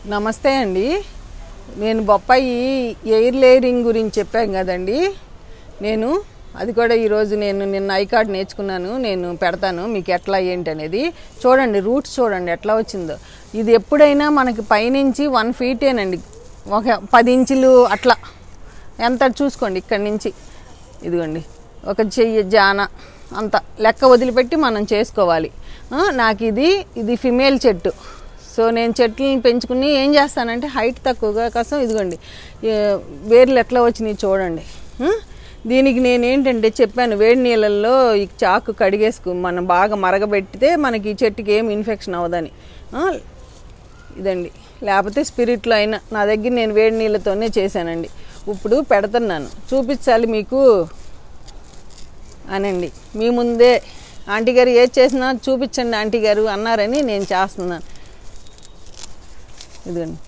నమస్తే అండి నేను బొప్పాయి ఎయిర్ లేయరింగ్ గురించి చెప్పాను కదండి నేను అది కూడా ఈరోజు నేను నిన్న ఐ కార్డ్ నేర్చుకున్నాను నేను పెడతాను మీకు ఎట్లా ఏంటి అనేది చూడండి రూట్స్ చూడండి ఎట్లా వచ్చిందో ఇది ఎప్పుడైనా మనకి పైనుంచి వన్ ఫీటేనండి ఒక పది ఇంచులు అట్లా ఎంత చూసుకోండి ఇక్కడి నుంచి ఇదిగోండి ఒక చెయ్యి జాన అంత లెక్క వదిలిపెట్టి మనం చేసుకోవాలి ఆ, నాకు ఇది ఇది ఫిమేల్ చెట్టు సో నేను చెట్లను పెంచుకుని ఏం చేస్తానంటే హైట్ తక్కువగా కోసం ఇదిగోండి ఏ, వేర్లు ఎట్లా వచ్చినాయి చూడండి ఆ? దీనికి నేను ఏంటంటే చెప్పాను వేడి నీళ్ళల్లో ఈ చాకు కడిగేసుకు మనం బాగా మరగబెట్టితే మనకి ఈ చెట్టుకి ఏం ఇన్ఫెక్షన్ అవ్వదని ఆ, ఇదండి లేకపోతే స్పిరిట్లో అయినా నా దగ్గర నేను వేడి నీళ్ళతోనే చేశానండి ఇప్పుడు పెడుతున్నాను చూపించాలి మీకు అనండి మీ ముందే ఆంటీ గారు ఏది చేసినా చూపించండి ఆంటీ గారు అన్నారని నేను చేస్తున్నాను ఇదిగోండి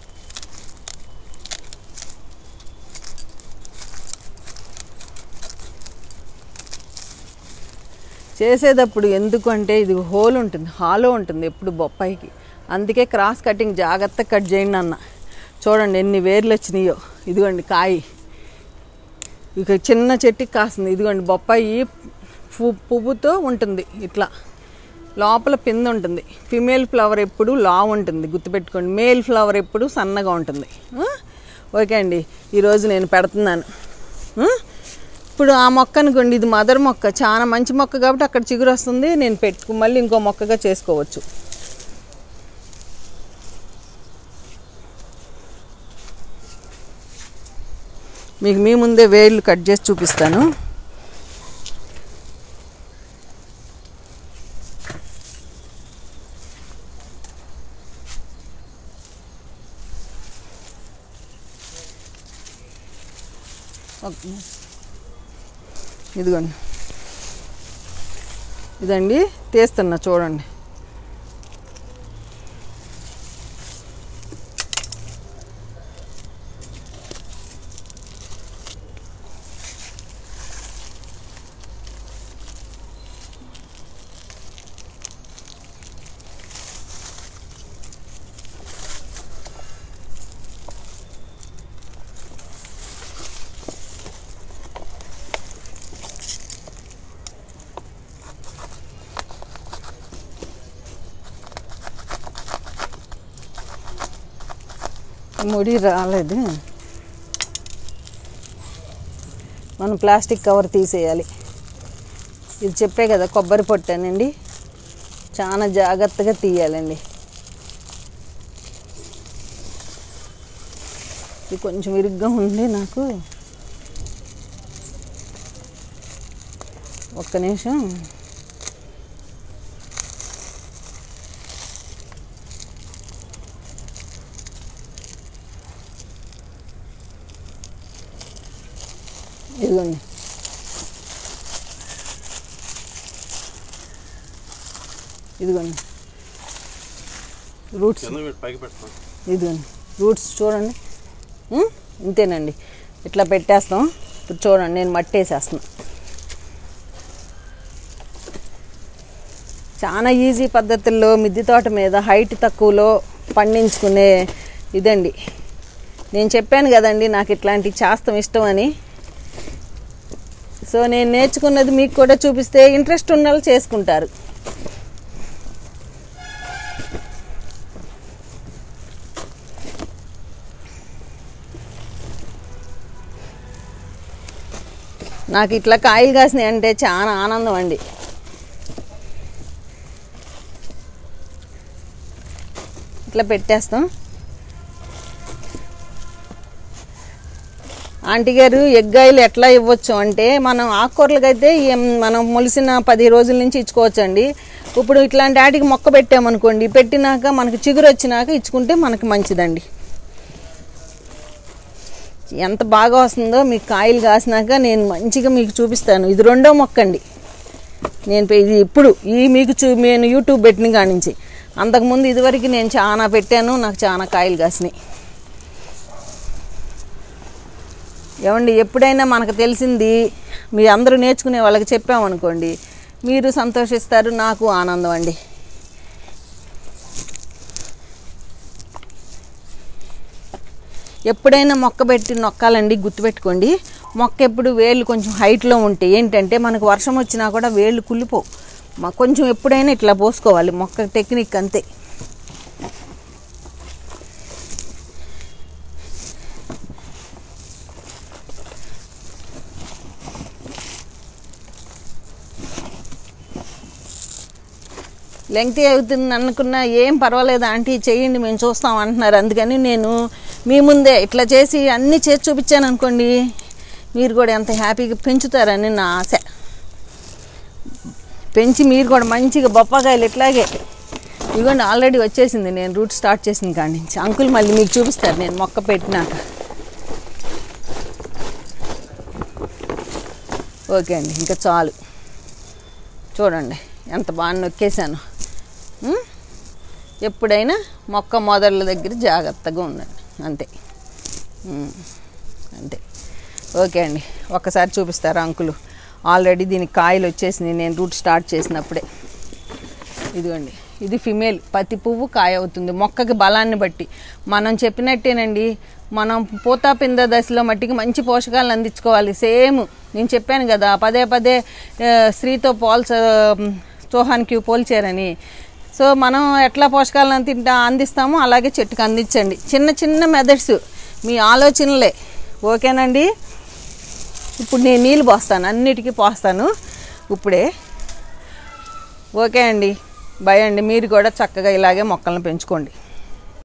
చేసేటప్పుడు ఎందుకు అంటే ఇది హోల్ ఉంటుంది హాలో ఉంటుంది ఎప్పుడు బొప్పాయికి అందుకే క్రాస్ కటింగ్ జాగ్రత్తగా కట్ చేయండి అన్న చూడండి ఎన్ని వేర్లు వచ్చినాయో ఇదిగోండి కాయ ఇక చిన్న చెట్టుకి కాస్తుంది ఇదిగోండి బొప్పాయి పు- పువ్వుతో ఉంటుంది ఇట్లా లోపల పిండి ఉంటుంది ఫిమేల్ ఫ్లవర్ ఎప్పుడు లా ఉంటుంది గుర్తుపెట్టుకోండి మేల్ ఫ్లవర్ ఎప్పుడు సన్నగా ఉంటుంది ఆ? ఓకే అండి ఈరోజు నేను పెడుతున్నాను ఆ? ఇప్పుడు ఆ మొక్క అనుకోండి ఇది మదర్ మొక్క చాలా మంచి మొక్క కాబట్టి అక్కడ చిగురు వస్తుంది నేను పెట్టుకు మళ్ళీ ఇంకో మొక్కగా చేసుకోవచ్చు మీకు మీ ముందే వేళ్ళు కట్ చేసి చూపిస్తాను ఓకే. ఇదిగోండి ఇదండి తీస్తున్నా చూడండి ముడి రాలేదు మనం ప్లాస్టిక్ కవర్ తీసేయాలి ఇది చెప్పే కదా కొబ్బరి పొట్టానండి చాలా జాగ్రత్తగా తీయాలండి ఇది కొంచెం ఇరుగ్గా ఉంది నాకు ఒక్క నిమిషం ఇదిగోండి ఇదిగోండి రూట్స్ కింద పెట్టి పైకి పెడతాం ఇదిగోండి రూట్స్ చూడండి ఉం? ఇంతేనండి ఇట్లా పెట్టేస్తాం ఇప్పుడు చూడండి నేను మట్టి వేసేస్తున్నా చాలా ఈజీ పద్ధతుల్లో మిద్దె తోట మీద హైట్ తక్కువలో పండించుకునే ఇదండి నేను చెప్పాను కదండి నాకు ఇట్లాంటి చేస్తాం ఇష్టం అని సో నేను నేర్చుకున్నది మీకు కూడా చూపిస్తే ఇంట్రెస్ట్ ఉన్న వాళ్ళు చేసుకుంటారు నాకు ఇట్లా కాయలు కాసినాయి అంటే చాలా ఆనందం అండి ఇట్లా పెట్టేస్తాం ఆంటీ గారు ఎగ్గాయలు ఎట్లా ఇవ్వచ్చు అంటే మనం ఆకుకూరలకైతే ఏం మనం మొలిసిన పది రోజుల నుంచి ఇచ్చుకోవచ్చు అండి ఇప్పుడు ఇట్లాంటి వాటికి మొక్క పెట్టామనుకోండి పెట్టినాక మనకి చిగురు వచ్చినాక ఇచ్చుకుంటే మనకి మంచిదండి ఎంత బాగా వస్తుందో మీకు కాయలు కాసినాక నేను మంచిగా మీకు చూపిస్తాను ఇది రెండో మొక్క అండి నేను పె- ఇది ఇప్పుడు ఈ మీకు చూ నేను యూట్యూబ్ పెట్టిన కాడి నుంచి అంతకుముందు ఇదివరకు నేను చాలా పెట్టాను నాకు చాలా కాయలు కాసినాయి ఏమండి ఎప్పుడైనా మనకు తెలిసింది మీ అందరూ నేర్చుకునే వాళ్ళకి చెప్పామనుకోండి మీరు సంతోషిస్తారు నాకు ఆనందం అండి ఎప్పుడైనా మొక్క పెట్టి నొక్కాలండి గుర్తుపెట్టుకోండి మొక్క ఎప్పుడు వేళ్ళు కొంచెం హైట్లో ఉంటే ఏంటంటే మనకు వర్షం వచ్చినా కూడా వేళ్ళు కుళ్ళిపోవు మ- కొంచెం ఎప్పుడైనా ఇట్లా పోసుకోవాలి మొక్క టెక్నిక్ అంతే లెంగ్తీ అవుతుంది అనుకున్నా ఏం పర్వాలేదు ఆంటీ చేయండి మేము చూస్తాం అంటున్నారు అందుకని నేను మీ ముందే ఇట్లా చేసి అన్నీ చేసి చూపించాను అనుకోండి మీరు కూడా ఎంత హ్యాపీగా పెంచుతారని నా ఆశ పెంచి మీరు కూడా మంచిగా బొప్పకాయలు ఇట్లాగే ఇదిగోండి ఆల్రెడీ వచ్చేసింది నేను రూట్ స్టార్ట్ చేసిన కాడి నుంచి అంకుల్ మళ్ళీ మీకు చూపిస్తారు నేను మొక్క పెట్టినాక ఓకే అండి ఇంకా చాలు చూడండి ఎంత బాగా నొక్కేశాను ఉం? ఎప్పుడైనా మొక్క మొదళ్ళ దగ్గర జాగ్రత్తగా ఉండండి అంతే ఉం. అంతే ఓకే అండి ఒక్కసారి చూపిస్తారా అంకులు ఆల్రెడీ దీనికి కాయలు వచ్చేసింది నేను రూట్ స్టార్ట్ చేసినప్పుడే ఇదిగోండి ఇది ఫిమేల్ పత్తి పువ్వు కాయ అవుతుంది మొక్కకి బలాన్ని బట్టి మనం చెప్పినట్టేనండి మనం పూత పింద దశలో మట్టికి మంచి పోషకాలను అందించుకోవాలి సేమ్ నేను చెప్పాను కదా పదే పదే ఆ, స్త్రీతో పోల్చ చోహానికి పోల్చారని సో మనం ఎట్లా పోషకాలను తింటా అందిస్తామో అలాగే చెట్టుకు అందించండి చిన్న చిన్న మెథడ్స్ మీ ఆలోచనలే ఓకేనండి ఇప్పుడు నేను నీళ్ళు పోస్తాను అన్నిటికీ పోస్తాను ఇప్పుడే ఓకే అండి బాయ్ అండి మీరు కూడా చక్కగా ఇలాగే మొక్కలను పెంచుకోండి